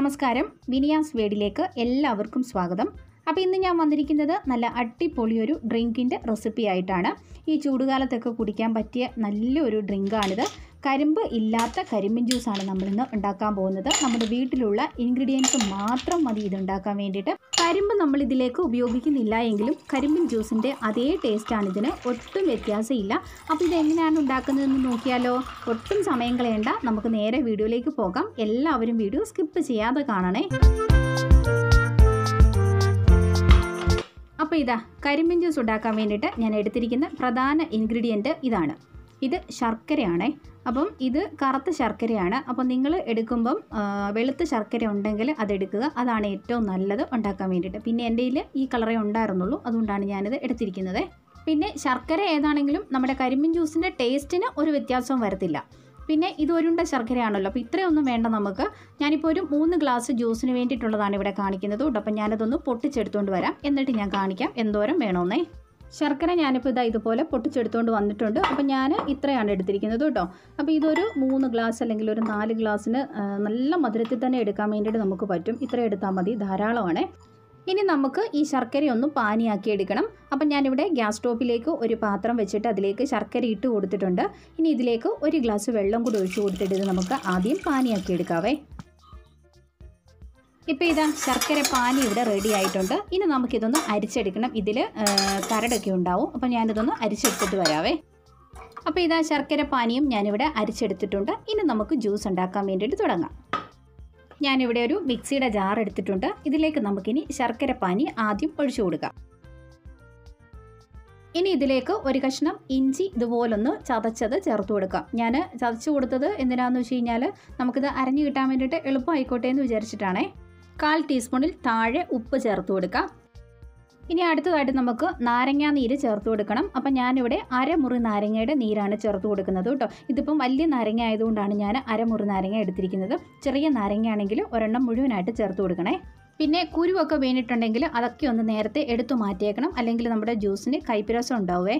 നമസ്കാരം വിനിയാസ് വേഡിലേക്ക് എല്ലാവർക്കും സ്വാഗതം അപ്പോൾ ഇന്ന് ഞാൻ വന്നിരിക്കുന്നത് നല്ല അടിപൊളി ഒരു ഡ്രിങ്കിൻ്റെ റെസിപ്പി ആയിട്ടാണ് ഈ ചൂടുകാലത്തൊക്കെ കുടിക്കാൻ പറ്റിയ നല്ലൊരു ഡ്രിങ്കാണിത് കരിമ്പ് ഇല്ലാത്ത കരിമ്പിൻ ജ്യൂസാണ് നമ്മളിന്ന് ഉണ്ടാക്കാൻ പോകുന്നത് നമ്മുടെ വീട്ടിലുള്ള ഇൻഗ്രീഡിയൻസ് മാത്രം മതി ഇത് ഉണ്ടാക്കാൻ വേണ്ടിയിട്ട് കരിമ്പ് നമ്മൾ ഇതിലേക്ക് ഉപയോഗിക്കുന്നില്ല എങ്കിലും കരിമ്പിൻ ജ്യൂസിൻ്റെ അതേ ടേസ്റ്റാണ് ഇതിന് ഒട്ടും വ്യത്യാസമില്ല അപ്പോൾ ഇത് എങ്ങനെയാണ് ഉണ്ടാക്കുന്നതെന്ന് നോക്കിയാലോ ഒട്ടും സമയം കളയണ്ട നമുക്ക് നേരെ വീഡിയോയിലേക്ക് പോകാം എല്ലാവരും വീഡിയോ സ്കിപ്പ് ചെയ്യാതെ കാണണേ അപ്പോൾ ഇതാ കരിമ്പിൻ ജ്യൂസ് ഉണ്ടാക്കാൻ വേണ്ടിയിട്ട് ഞാൻ എടുത്തിരിക്കുന്ന പ്രധാന ഇൻഗ്രീഡിയൻറ്റ് ഇതാണ് ഇത് ശർക്കരയാണേ അപ്പം ഇത് കറുത്ത ശർക്കരയാണ് അപ്പം നിങ്ങൾ എടുക്കുമ്പം ആ, വെളുത്ത ശർക്കര ഉണ്ടെങ്കിൽ അതെടുക്കുക അതാണ് ഏറ്റവും നല്ലത് ഉണ്ടാക്കാൻ വേണ്ടിയിട്ട് പിന്നെ എൻ്റെ കയ്യിൽ ഈ കളറേ ഉണ്ടായിരുന്നുള്ളൂ അതുകൊണ്ടാണ് ഞാനിത് എടുത്തിരിക്കുന്നത് പിന്നെ ശർക്കര ഏതാണെങ്കിലും നമ്മുടെ കരിമ്പിൻ ജ്യൂസിൻ്റെ ടേസ്റ്റിന് ഒരു വ്യത്യാസവും വരത്തില്ല പിന്നെ ഇത് ഒരുണ്ട ശർക്കരയാണല്ലോ അപ്പോൾ ഇത്രയൊന്നും വേണ്ട നമുക്ക് ഞാനിപ്പോൾ ഒരു മൂന്ന് ഗ്ലാസ് ജ്യൂസിന് വേണ്ടിയിട്ടുള്ളതാണ് ഇവിടെ കാണിക്കുന്നത് കേട്ടോ അപ്പം ഞാനതൊന്ന് പൊട്ടിച്ചെടുത്തുകൊണ്ട് വരാം എന്നിട്ട് ഞാൻ കാണിക്കാം എന്തോരം വേണമെന്നേ ശർക്കര ഞാനിപ്പോൾ ഇതാ ഇതുപോലെ പൊട്ടിച്ചെടുത്തുകൊണ്ട് വന്നിട്ടുണ്ട് അപ്പോൾ ഞാൻ ഇത്രയാണ് എടുത്തിരിക്കുന്നത് കേട്ടോ അപ്പോൾ ഇതൊരു മൂന്ന് ഗ്ലാസ് അല്ലെങ്കിൽ ഒരു നാല് ഗ്ലാസ്സിന് ആ, നല്ല മധുരത്തിൽ തന്നെ എടുക്കാൻ വേണ്ടിയിട്ട് നമുക്ക് പറ്റും ഇത്ര എടുത്താൽ മതി ധാരാളമാണ് ഇനി നമുക്ക് ഈ ശർക്കര ഒന്ന് പാനിയാക്കി എടുക്കണം അപ്പം ഞാനിവിടെ ഗ്യാസ് സ്റ്റോപ്പിലേക്ക് ഒരു പാത്രം വെച്ചിട്ട് അതിലേക്ക് ശർക്കര ഇട്ട് കൊടുത്തിട്ടുണ്ട് ഇനി ഇതിലേക്ക് ഒരു ഗ്ലാസ് വെള്ളം കൂടി ഒഴിച്ച് കൊടുത്തിട്ട് ഇത് നമുക്ക് ആദ്യം പാനിയാക്കി എടുക്കാവേ ഇപ്പോൾ ഇതാ ശർക്കര പാനി ഇവിടെ റെഡി ആയിട്ടുണ്ട് ഇനി നമുക്കിതൊന്ന് അരിച്ചെടുക്കണം ഇതിൽ കരടൊക്കെ ഉണ്ടാവും അപ്പോൾ ഞാനിതൊന്ന് അരിച്ചെടുത്തിട്ട് വരാവേ അപ്പോൾ ഇതാ ശർക്കര പാനിയും ഞാനിവിടെ അരിച്ചെടുത്തിട്ടുണ്ട് ഇനി നമുക്ക് ജ്യൂസ് ഉണ്ടാക്കാൻ വേണ്ടിയിട്ട് തുടങ്ങാം ഞാനിവിടെ ഒരു മിക്സിയുടെ ജാർ എടുത്തിട്ടുണ്ട് ഇതിലേക്ക് നമുക്കിനി ശർക്കര പാനി ആദ്യം ഒഴിച്ചു കൊടുക്കാം ഇനി ഇതിലേക്ക് ഒരു കഷ്ണം ഇഞ്ചി ഇതുപോലൊന്ന് ചതച്ചത് ചേർത്ത് കൊടുക്കാം ഞാൻ ചതച്ച് കൊടുത്തത് എന്തിനാണെന്ന് വെച്ച് കഴിഞ്ഞാൽ നമുക്കിത് അരഞ്ഞു കിട്ടാൻ വേണ്ടിയിട്ട് എളുപ്പമായിക്കോട്ടെ എന്ന് വിചാരിച്ചിട്ടാണേ കാൽ ടീസ്പൂണിൽ താഴെ ഉപ്പ് ചേർത്ത് കൊടുക്കാം ഇനി അടുത്തതായിട്ട് നമുക്ക് നാരങ്ങാ നീര് ചേർത്ത് കൊടുക്കണം അപ്പം ഞാനിവിടെ അരമുറി നാരങ്ങയുടെ നീരാണ് ചേർത്ത് കൊടുക്കുന്നത് കേട്ടോ ഇതിപ്പം വലിയ നാരങ്ങ ആയതുകൊണ്ടാണ് ഞാൻ അരമുറി നാരങ്ങ എടുത്തിരിക്കുന്നത് ചെറിയ നാരങ്ങയാണെങ്കിൽ ഒരെണ്ണം മുഴുവനായിട്ട് ചേർത്ത് കൊടുക്കണേ പിന്നെ കുരുവൊക്കെ വീണിട്ടുണ്ടെങ്കിൽ അതൊക്കെ ഒന്ന് നേരത്തെ എടുത്തു മാറ്റിയേക്കണം അല്ലെങ്കിൽ നമ്മുടെ ജ്യൂസിന് കൈപ്പിരസം ഉണ്ടാവേ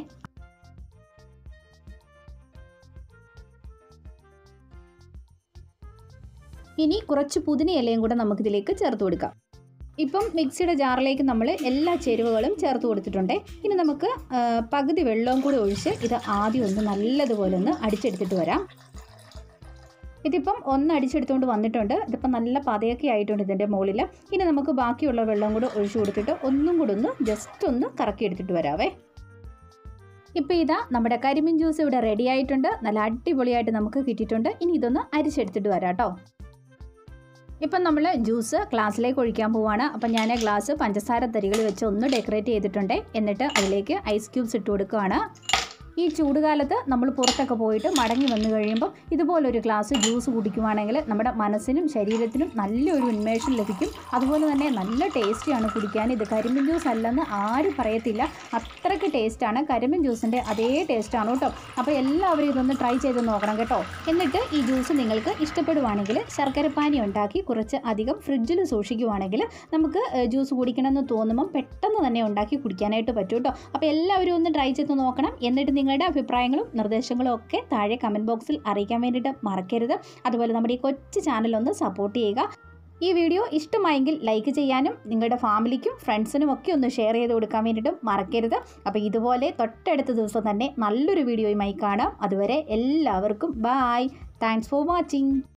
ഇനി കുറച്ച് പുതിന ഇലയും കൂടെ നമുക്കിതിലേക്ക് ചേർത്ത് കൊടുക്കാം ഇപ്പം മിക്സിയുടെ ജാറിലേക്ക് നമ്മൾ എല്ലാ ചേരുവകളും ചേർത്ത് കൊടുത്തിട്ടുണ്ട് ഇനി നമുക്ക് ആ, പകുതി വെള്ളവും കൂടി ഒഴിച്ച് ഇത് ആദ്യം ഒന്ന് നല്ലതുപോലെ ഒന്ന് അടിച്ചെടുത്തിട്ട് വരാം ഇതിപ്പം ഒന്ന് അടിച്ചെടുത്തുകൊണ്ട് വന്നിട്ടുണ്ട് ഇതിപ്പം നല്ല പതയൊക്കെ ആയിട്ടുണ്ട് ഇതിൻ്റെ മുകളിൽ ഇനി നമുക്ക് ബാക്കിയുള്ള വെള്ളം കൂടെ ഒഴിച്ചു കൊടുത്തിട്ട് ഒന്നും കൂടി ഒന്ന് ജസ്റ്റ് ഒന്ന് കറക്കി എടുത്തിട്ട് വരാവേ ഇപ്പോൾ ഇതാ നമ്മുടെ കരിമീൻ ജ്യൂസ് ഇവിടെ റെഡി ആയിട്ടുണ്ട് നല്ല അടിപൊളിയായിട്ട് നമുക്ക് കിട്ടിയിട്ടുണ്ട് ഇനി ഇതൊന്ന് അരിച്ചെടുത്തിട്ട് വരാം കേട്ടോ ഇപ്പം നമ്മൾ ജ്യൂസ് ഗ്ലാസ്സിലേക്ക് ഒഴിക്കാൻ പോവാണ് അപ്പം ഞാൻ ഗ്ലാസ് പഞ്ചസാര തരികൾ വെച്ച് ഒന്ന് ഡെക്കറേറ്റ് ചെയ്തിട്ടുണ്ട് എന്നിട്ട് അതിലേക്ക് ഐസ് ക്യൂബ്സ് ഇട്ട് കൊടുക്കുകയാണ് ഈ ചൂടുകാലത്ത് നമ്മൾ പുറത്തൊക്കെ പോയിട്ട് മടങ്ങി വന്നു കഴിയുമ്പോൾ ഇതുപോലൊരു ഗ്ലാസ് ജ്യൂസ് കുടിക്കുവാണെങ്കിൽ നമ്മുടെ മനസ്സിനും ശരീരത്തിനും നല്ലൊരു ഉന്മേഷം ലഭിക്കും അതുപോലെ തന്നെ നല്ല ടേസ്റ്റിയാണ് കുടിക്കാൻ ഇത് കരിമ്പിൻ ജ്യൂസ് അല്ലെന്ന് ആരും പറയത്തില്ല അത്രയ്ക്ക് ടേസ്റ്റാണ് കരിമ്പിൻ ജ്യൂസിൻ്റെ അതേ ടേസ്റ്റാണ് കേട്ടോ അപ്പോൾ എല്ലാവരും ഇതൊന്ന് ട്രൈ ചെയ്ത് നോക്കണം കേട്ടോ എന്നിട്ട് ഈ ജ്യൂസ് നിങ്ങൾക്ക് ഇഷ്ടപ്പെടുവാണെങ്കിൽ ശർക്കരപ്പാനി ഉണ്ടാക്കി കുറച്ച് അധികം ഫ്രിഡ്ജിൽ സൂക്ഷിക്കുവാണെങ്കിൽ നമുക്ക് ഏഹ്, ജ്യൂസ് കുടിക്കണമെന്ന് തോന്നുമ്പം പെട്ടെന്ന് തന്നെ ഉണ്ടാക്കി കുടിക്കാനായിട്ട് പറ്റും കേട്ടോ അപ്പോൾ എല്ലാവരും ഒന്ന് ട്രൈ ചെയ്ത് നോക്കണം എന്നിട്ട് നിങ്ങളുടെ അഭിപ്രായങ്ങളും നിർദ്ദേശങ്ങളും ഒക്കെ താഴെ കമൻറ്റ് ബോക്സിൽ അറിയിക്കാൻ വേണ്ടിയിട്ട് മറക്കരുത് അതുപോലെ നമ്മുടെ ഈ കൊച്ചു ചാനൽ ഒന്ന് സപ്പോർട്ട് ചെയ്യുക ഈ വീഡിയോ ഇഷ്ടമായെങ്കിൽ ലൈക്ക് ചെയ്യാനും നിങ്ങളുടെ ഫാമിലിക്കും ഫ്രണ്ട്സിനും ഒക്കെ ഒന്ന് ഷെയർ ചെയ്ത് കൊടുക്കാൻ വേണ്ടിയിട്ടും മറക്കരുത് അപ്പോൾ ഇതുപോലെ തൊട്ടടുത്ത ദിവസം തന്നെ നല്ലൊരു വീഡിയോയുമായി കാണാം അതുവരെ എല്ലാവർക്കും ബായ് താങ്ക്സ് ഫോർ വാച്ചിങ്